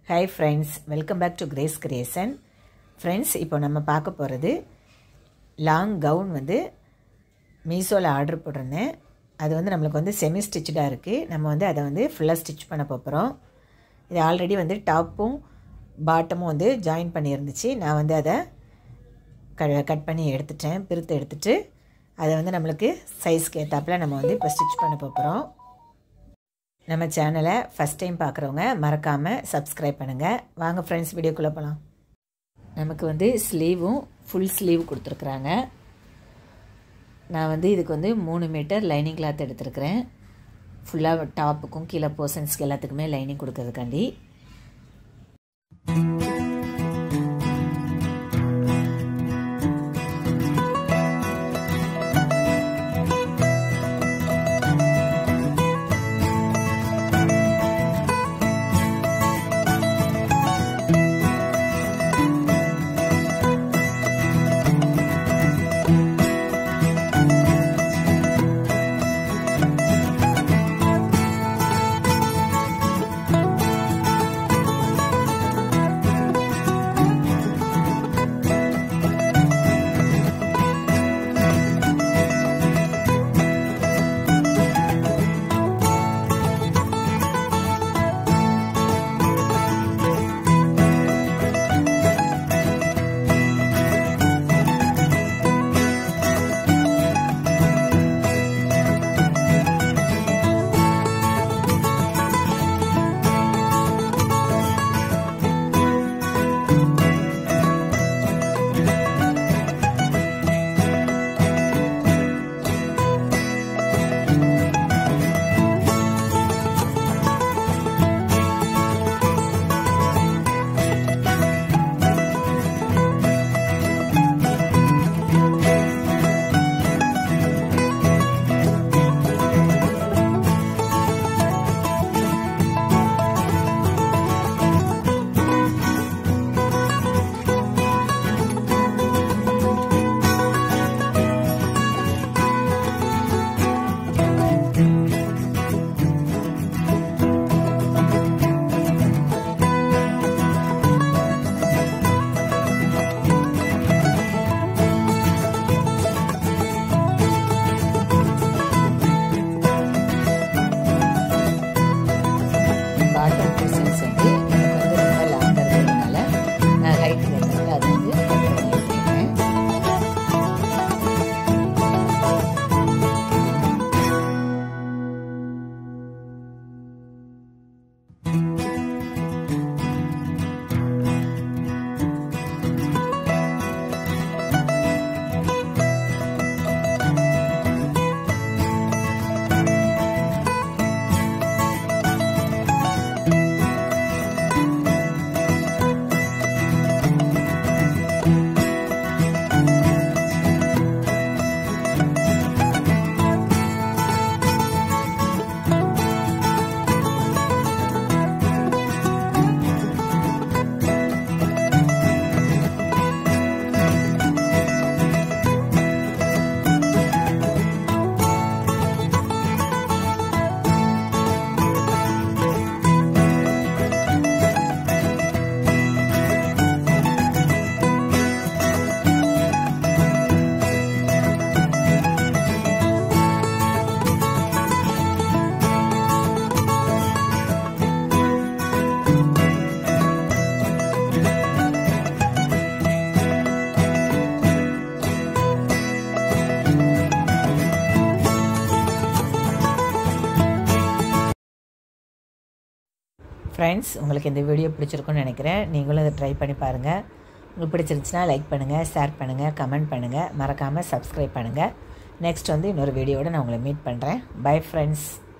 hi friends welcome back to Grace creation friends இப்போ நம்ம பார்க்க போகிறது லாங் கவுன் வந்து மீஷோவில் ஆர்டர் போட்டிருந்தேன் அது வந்து நம்மளுக்கு வந்து செமி ஸ்டிச்சாக இருக்குது நம்ம வந்து அதை வந்து ஃபுல்லாக ஸ்டிச் பண்ண போகிறோம் இது ஆல்ரெடி வந்து டாப்பும் பாட்டமும் வந்து ஜாயின் பண்ணியிருந்துச்சு நான் வந்து அதை க கட் பண்ணி எடுத்துட்டேன் பிரித்து எடுத்துட்டு அதை வந்து நம்மளுக்கு சைஸ்க்கு ஏற்றாப்பில் நம்ம வந்து இப்போ ஸ்டிச் பண்ண போகிறோம் நம்ம சேனலை ஃபஸ்ட் டைம் பார்க்குறவங்க மறக்காமல் சப்ஸ்கிரைப் பண்ணுங்கள் வாங்க ஃப்ரெண்ட்ஸ் வீடியோக்குள்ளே போகலாம் நமக்கு வந்து ஸ்லீவும் ஃபுல் ஸ்லீவ் கொடுத்துருக்குறாங்க நான் வந்து இதுக்கு வந்து மூணு மீட்டர் லைனிங் கிளாத் எடுத்துருக்கிறேன் ஃபுல்லாக டாப்புக்கும் கீழே போர்ஷன்ஸ்க்கு எல்லாத்துக்குமே லைனிங் கொடுக்கறதுக்காண்டி பாட்டம் போர்ஷன்ஸ் வந்து எனக்கு வந்து ரொம்ப லாங்காக இருக்கிறதுனால நான் ஹைட் ஏற்றது அதை வந்து கட் பண்ணி எடுத்துக்கிறேன் ஃப்ரெண்ட்ஸ் உங்களுக்கு இந்த வீடியோ பிடிச்சிருக்குன்னு நினைக்கிறேன் நீங்களும் இதை ட்ரை பண்ணி பாருங்கள் உங்களுக்கு பிடிச்சிருந்துச்சுன்னா லைக் பண்ணுங்கள் ஷேர் பண்ணுங்கள் கமெண்ட் பண்ணுங்கள் மறக்காமல் சப்ஸ்கிரைப் பண்ணுங்கள் நெக்ஸ்ட் வந்து இன்னொரு வீடியோவோட நான் உங்களை மீட் பண்ணுறேன் பை ஃப்ரெண்ட்ஸ்